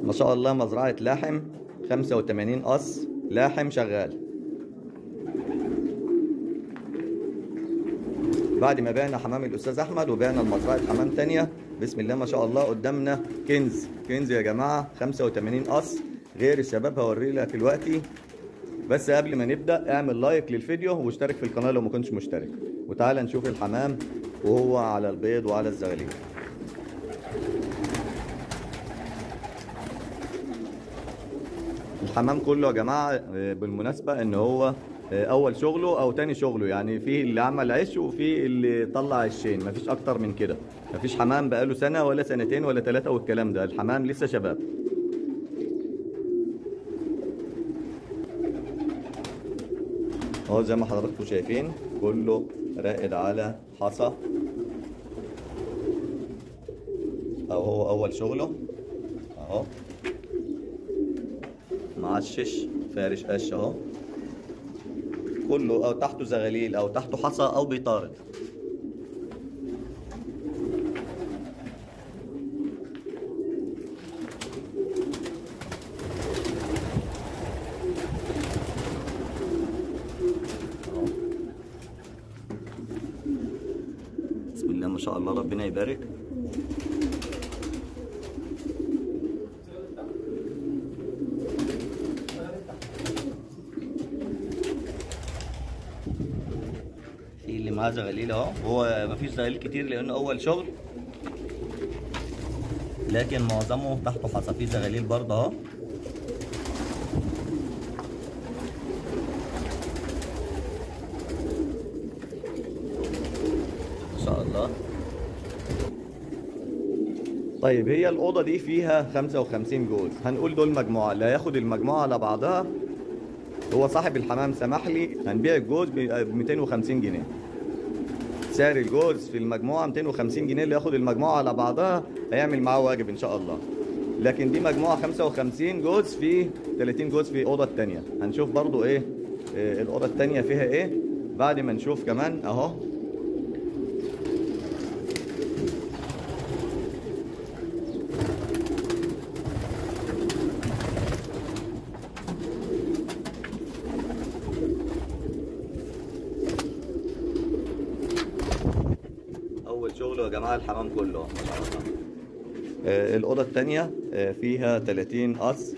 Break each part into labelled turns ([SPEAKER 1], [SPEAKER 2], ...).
[SPEAKER 1] ما شاء الله مزرعة لاحم 85 قص لاحم شغال بعد ما بعنا حمام الاستاذ احمد وبعنا المزرعه حمام تانية بسم الله ما شاء الله قدامنا كنز كنز يا جماعه 85 قص غير الشباب هوري لك دلوقتي بس قبل ما نبدا اعمل لايك للفيديو واشترك في القناه لو ما كنتش مشترك وتعالى نشوف الحمام وهو على البيض وعلى الزغاليل الحمام كله يا جماعه آه، بالمناسبه ان هو آه، اول شغله او تاني شغله يعني في اللي عمل عش وفي اللي طلع عشين مفيش اكتر من كده مفيش حمام بقاله سنه ولا سنتين ولا ثلاثه والكلام ده الحمام لسه شباب اهو زي ما حضراتكم شايفين كله راقد على حصى او هو اول شغله اهو معشش فارش قش اهو كله او تحته زغاليل او تحته حصى او بيطارد بسم الله ما شاء الله ربنا يبارك في اللي معاه زغاليل اهو هو مفيش زغاليل كتير لانه اول شغل لكن معظمه تحته حصى في زغاليل برضه اهو ما شاء الله طيب هي الأوضة دي فيها 55 جوز هنقول دول مجموعة اللي هياخد المجموعة على بعضها هو صاحب الحمام سمح لي هنبيع الجوز ب 250 جنيه سعر الجوز في المجموعة 250 جنيه اللي ياخد المجموعة على بعضها هيعمل معاه واجب إن شاء الله لكن دي مجموعة 55 جوز في 30 جوز في الأوضة التانية هنشوف برضو إيه آه، الأوضة التانية فيها إيه بعد ما نشوف كمان أهو اول شغل يا جماعه الحمام كله ما شاء الله آه، الاوضه الثانيه فيها 30 قص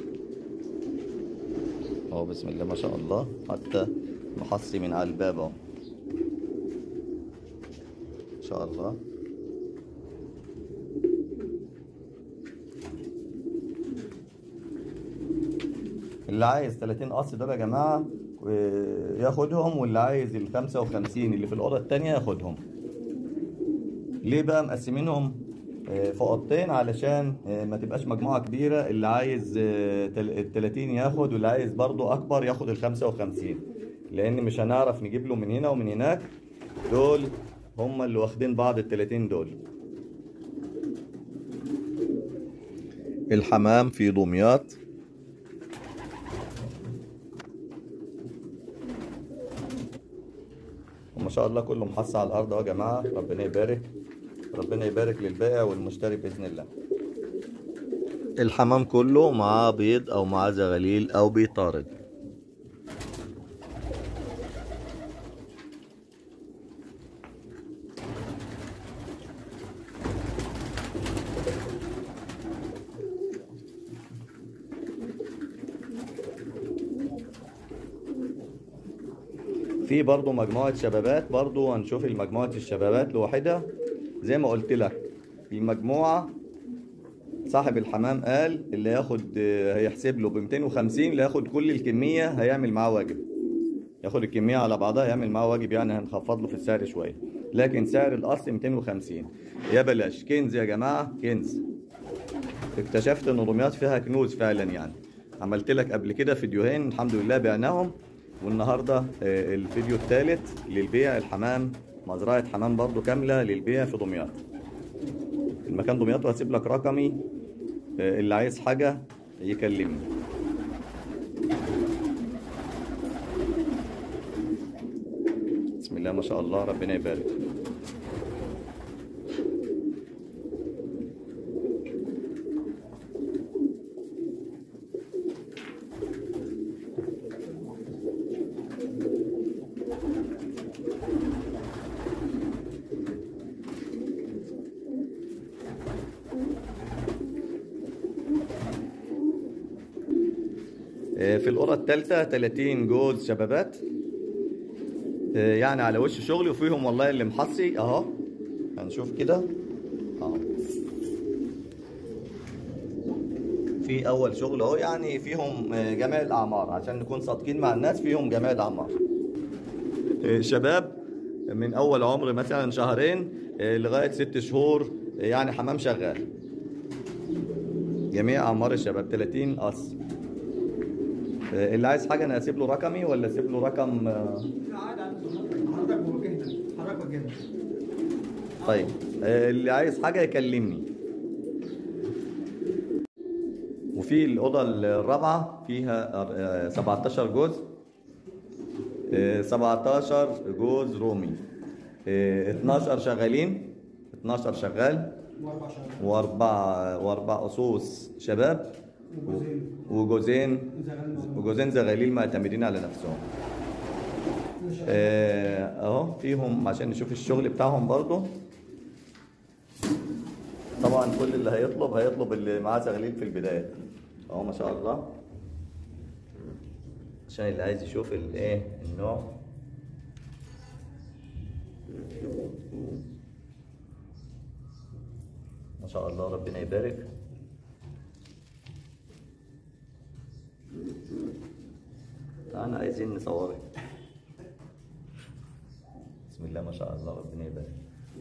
[SPEAKER 1] اهو بسم الله ما شاء الله حتى محصي من على الباب اهو ما شاء الله اللي عايز 30 قص دول يا جماعه آه، ياخدهم واللي عايز ال 55 اللي في الاوضه الثانيه ياخدهم ليه بقى مقسمينهم آه، في اوضتين علشان آه، ما تبقاش مجموعه كبيره اللي عايز آه، تل- ال 30 ياخد واللي عايز برضو اكبر ياخد ال 55 لان مش هنعرف نجيب له من هنا ومن هناك دول هم اللي واخدين بعض ال 30 دول الحمام في دمياط وما شاء الله كله محصى على الارض اهو يا جماعه ربنا يبارك ربنا يبارك للبائع والمشتري باذن الله الحمام كله معاه بيض او معاه زغاليل او بيطارد في برضو مجموعة شبابات برضو هنشوف المجموعة الشبابات لوحدها زي ما قلت لك المجموعة صاحب الحمام قال اللي ياخد آه، هيحسب له ب 250 اللي ياخد كل الكمية هيعمل معاه واجب ياخد الكمية على بعضها يعمل معاه واجب يعني هنخفض له في السعر شوية لكن سعر الأصل 250 يا بلاش كنز يا جماعة كنز اكتشفت ان دمياط فيها كنوز فعلا يعني عملت لك قبل كده فيديوهين الحمد لله بعناهم والنهارده آه، الفيديو الثالث للبيع الحمام مزرعة حمام برضو كاملة للبيع في دمياط المكان دمياط وهسيب لك رقمي آه، اللي عايز حاجة يكلمني بسم الله ما شاء الله ربنا يبارك آه، في القرى الثالثة 30 جوز شبابات آه، يعني على وش شغلي وفيهم والله اللي محصي اهو هنشوف كده اهو في اول شغل اهو يعني فيهم آه، جميع الاعمار عشان نكون صادقين مع الناس فيهم جميع الاعمار آه، شباب من اول عمر مثلا شهرين آه، لغايه ست شهور آه، يعني حمام شغال جميع اعمار الشباب 30 قص آه، اللي عايز حاجه انا اسيب له رقمي ولا اسيب له رقم آه،
[SPEAKER 2] لا عادي عادي حضرتك وجهنا حضرتك وجهنا
[SPEAKER 1] طيب آه، اللي عايز حاجه يكلمني وفي الاوضه الرابعه فيها آه، 17 جوز آه، 17 جوز رومي آه، 12 شغالين 12 شغال
[SPEAKER 2] واربع شهور
[SPEAKER 1] واربع واربع قصوص شباب
[SPEAKER 2] وجوزين
[SPEAKER 1] وجوزين
[SPEAKER 2] زغلنا
[SPEAKER 1] وجوزين زغاليل معتمدين على نفسهم آه، اهو فيهم عشان نشوف الشغل بتاعهم برضو طبعا كل اللي هيطلب هيطلب اللي معاه زغاليل في البداية اهو ما شاء الله عشان اللي عايز يشوف الايه النوع ما شاء الله ربنا يبارك تعالى عايزين نصورك بسم الله ما شاء الله ربنا يبارك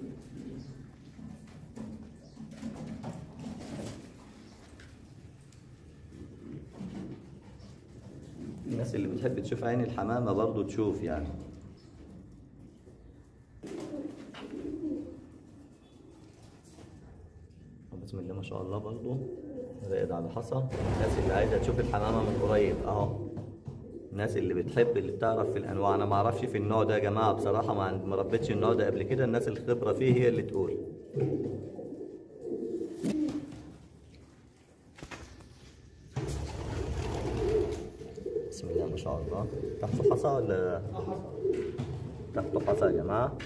[SPEAKER 1] الناس اللي بتحب تشوف عين الحمامة برضو تشوف يعني بسم الله ما شاء الله برضو راقد على حصى الناس اللي عايزة تشوف الحمامة من قريب اهو الناس اللي بتحب اللي بتعرف في الانواع انا ما اعرفش في النوع ده يا جماعه بصراحه ما عند- ما ربيتش النوع ده قبل كده الناس الخبره فيه هي اللي تقول بسم الله ما شاء الله تحته حصى ولا تحته حصى يا جماعه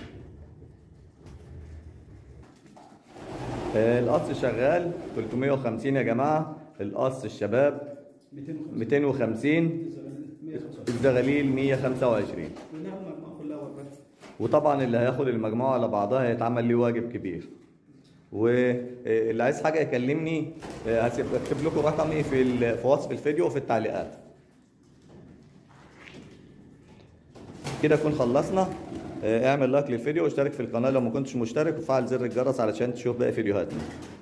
[SPEAKER 1] آه، القص شغال 350 يا جماعه القص الشباب
[SPEAKER 2] 250
[SPEAKER 1] 250
[SPEAKER 2] 125
[SPEAKER 1] الزغاليل 125
[SPEAKER 2] وناخد المجموعه كلها واربعه
[SPEAKER 1] وطبعا اللي هياخد المجموعه على بعضها هيتعمل ليه واجب كبير واللي عايز حاجه يكلمني آه، هسيب اكتب لكم رقمي في ال- في وصف الفيديو وفي التعليقات كده نكون خلصنا آه، اعمل لايك للفيديو واشترك في القناه لو ما كنتش مشترك وفعل زر الجرس علشان تشوف باقي فيديوهاتنا